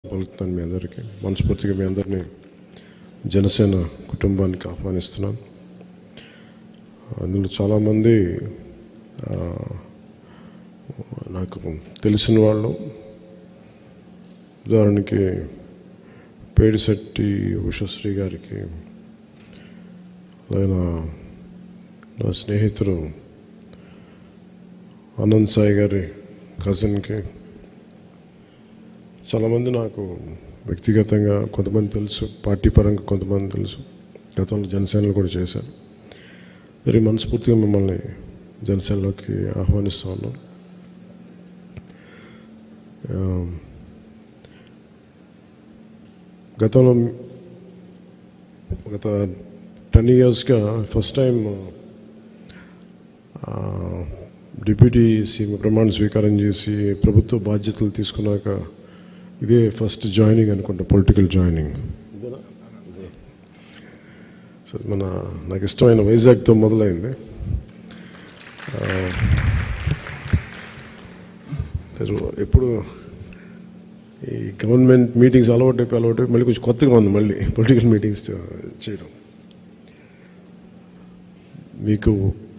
పలుకుతున్నాను మీ అందరికీ మనస్ఫూర్తిగా మీ అందరినీ జనసేన కుటుంబానికి ఆహ్వానిస్తున్నాను అందులో చాలామంది ఆ, నాకు తెలిసిన వాళ్ళు ఉదాహరణకి పేడిశెట్టి ఉషశ్రీ గారికి అలాగే నా- నా స్నేహితుడు ఆనంద్ సాయి గారి కజిన్కి చాలామంది నాకు వ్యక్తిగతంగా కొంతమంది తెలుసు పార్టీ పరంగా కొంతమంది తెలుసు గతంలో జనసేనలో కూడా చేశాను వెరీ మనస్ఫూర్తిగా మిమ్మల్ని జనసేనలోకి ఆహ్వానిస్తా ఉన్నాను ఆ, గతంలో గత టెన్ ఇయర్స్గా ఫస్ట్ టైం డిప్యూటీ సీఎం ప్రమాణ స్వీకారం చేసి ప్రభుత్వ బాధ్యతలు తీసుకున్నాక ఇదే ఫస్ట్ జాయినింగ్ అనుకుంటా పొలిటికల్ జాయినింగ్ సో మన నాకు ఇష్టమైన వైజాగ్తో మొదలైంది ఆ, తెరు- ఎప్పుడు ఈ గవర్నమెంట్ మీటింగ్స్ అలవాటు అయిపోయి అలవాటు అయిపోయి మళ్ళీ కొంచెం కొత్తగా ఉంది మళ్ళీ పొలిటికల్ మీటింగ్స్ చేయడం మీకు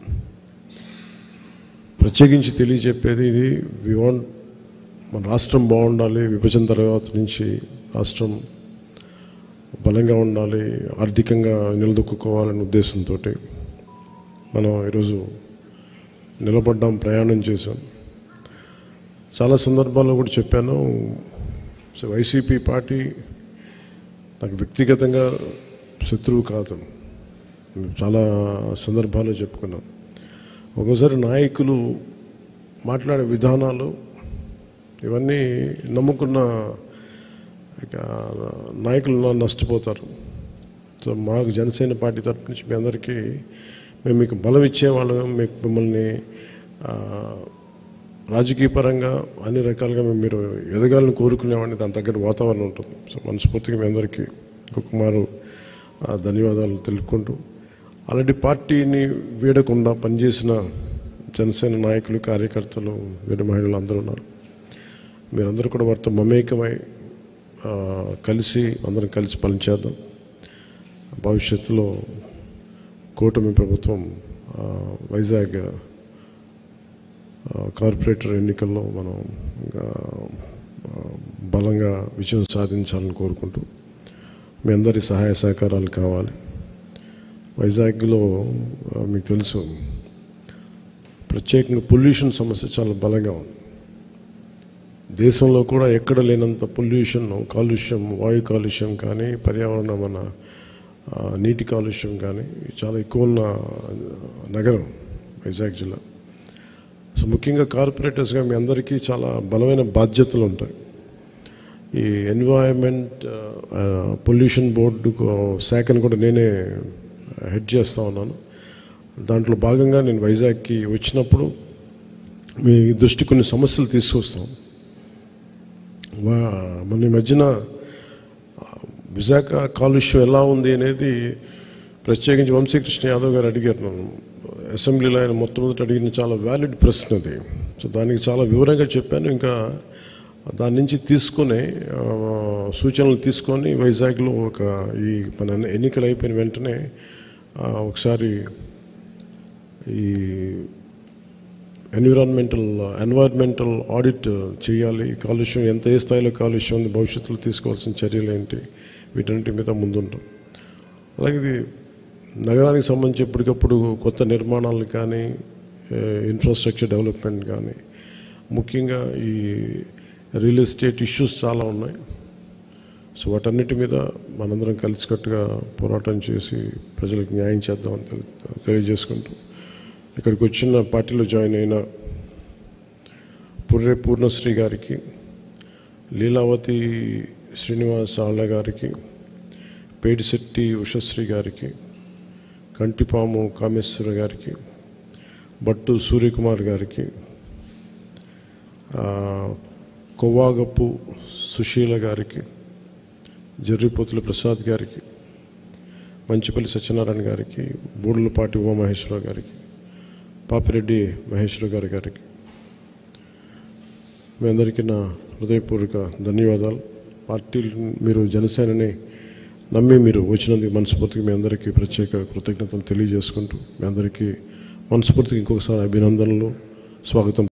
ప్రత్యేకించి తెలియజెప్పేది ఇది వి వాంట్ మన రాష్ట్రం బాగుండాలి విభజన తర్వాత నుంచి రాష్ట్రం బలంగా ఉండాలి ఆర్థికంగా నిలదొక్కుకోవాలనే ఉద్దేశంతో మనం ఈరోజు నిలబడ్డాం ప్రయాణం చేశాం చాలా సందర్భాల్లో కూడా చెప్పాను సో వైసీపీ పార్టీ నాకు వ్యక్తిగతంగా శత్రువు కాదు చాలా సందర్భాల్లో చెప్పుకున్నాం ఒక్కోసారి నాయకులు మాట్లాడే విధానాలు ఇవన్నీ నమ్ముకున్న ఇక నాయకులు నా- నష్టపోతారు సో మాకు జనసేన పార్టీ తరపు నుంచి మీ అందరికీ మేము మీకు బలం ఇచ్చేవాళ్ళం మీకు మిమ్మల్ని ఆ, రాజకీయ పరంగా అన్ని రకాలుగా మేము మీరు ఎదగాలని కోరుకునేవాడిని దాని తగ్గట్టు వాతావరణం ఉంటుంది సో మనస్ఫూర్తిగా మీ అందరికీ ఇంకొక మారు ఆ, ధన్యవాదాలు తెలుపుకుంటూ అలాంటి పార్టీని వీడకుండా పనిచేసిన జనసేన నాయకులు కార్యకర్తలు వీర మహిళలు అందరూ ఉన్నారు మీరందరూ కూడా వారితో మమేకమై ఆ, కలిసి అందరం కలిసి పనిచేద్దాం భవిష్యత్తులో కూటమి ప్రభుత్వం ఆ, వైజాగ్ ఆ, కార్పొరేటర్ ఎన్నికల్లో మనం ఇంకా, ఆ, బలంగా విజయం సాధించాలని కోరుకుంటూ మీ అందరి సహాయ సహకారాలు కావాలి వైజాగ్లో ఆ, మీకు తెలుసు ప్రత్యేకంగా పొల్యూషన్ సమస్య చాలా బలంగా ఉంది దేశంలో కూడా ఎక్కడ లేనంత పొల్యూషన్ కాలుష్యం వాయు కాలుష్యం కానీ పర్యావరణ మన ఆ, నీటి కాలుష్యం కానీ చాలా ఎక్కువ ఉన్న నగరం వైజాగ్ జిల్లా సో ముఖ్యంగా కార్పొరేటర్స్గా మీ అందరికీ చాలా బలమైన బాధ్యతలు ఉంటాయి ఈ ఎన్వైరన్మెంట్ పొల్యూషన్ బోర్డు శాఖను కూడా నేనే హెడ్ చేస్తూ ఉన్నాను దాంట్లో భాగంగా నేను వైజాగ్కి వచ్చినప్పుడు మీ దృష్టి కొన్ని సమస్యలు తీసుకొస్తాం వా- మన ఈ మధ్యన ఆ, విశాఖ కాలుష్యం ఎలా ఉంది అనేది ప్రత్యేకించి వంశీకృష్ణ యాదవ్ గారు అడిగారు నన్ను అసెంబ్లీలో ఆయన మొట్టమొదటి అడిగిన చాలా వ్యాలిడ్ ప్రశ్న అది సో దానికి చాలా వివరంగా చెప్పాను ఇంకా దాని నుంచి తీసుకొని ఆ, సూచనలు తీసుకొని వైజాగ్లో ఒక ఈ మన ఎన్నికలు అయిపోయిన వెంటనే ఆ, ఒకసారి ఈ ఎన్విరాన్మెంటల్ ఎన్వైర్మెంటల్ ఆడిట్ చేయాలి కాలుష్యం ఎంత ఏ స్థాయిలో కాలుష్యం ఉంది భవిష్యత్తులో తీసుకోవాల్సిన చర్యలు ఏంటి వీటన్నిటి మీద ముందుంటాం అలాగే ఇది నగరానికి సంబంధించి ఎప్పటికప్పుడు కొత్త నిర్మాణాలు కానీ ఇన్ఫ్రాస్ట్రక్చర్ డెవలప్మెంట్ కానీ ముఖ్యంగా ఈ రియల్ ఎస్టేట్ ఇష్యూస్ చాలా ఉన్నాయి సో వాటన్నిటి మీద మనందరం కలిసికట్టుగా పోరాటం చేసి ప్రజలకు న్యాయం చేద్దామని తెలి తెలియజేసుకుంటూ ఇక్కడికి వచ్చిన పార్టీలో జాయిన్ అయిన పుర్రె పూర్ణశ్రీ గారికి లీలావతి శ్రీనివాస్ ఆళ్ళ గారికి పేడిశెట్టి ఉషశ్రీ గారికి కంటిపాము కామేశ్వర గారికి భట్టు సూర్యకుమార్ గారికి ఆ, కొవ్వాగప్పు సుశీల గారికి జర్రిపోతుల ప్రసాద్ గారికి మంచిపల్లి సత్యనారాయణ గారికి బూడులపాటి ఉమామహేశ్వరరావు గారికి పాపిరెడ్డి మహేశ్వరరావు గారి గారికి మీ అందరికీ నా హృదయపూర్వక ధన్యవాదాలు పార్టీ మీరు జనసేనని నమ్మి మీరు వచ్చినందుకు మనస్ఫూర్తిగా మీ అందరికీ ప్రత్యేక కృతజ్ఞతలు తెలియజేసుకుంటూ మీ అందరికీ మనస్ఫూర్తిగా ఇంకొకసారి అభినందనలు స్వాగతం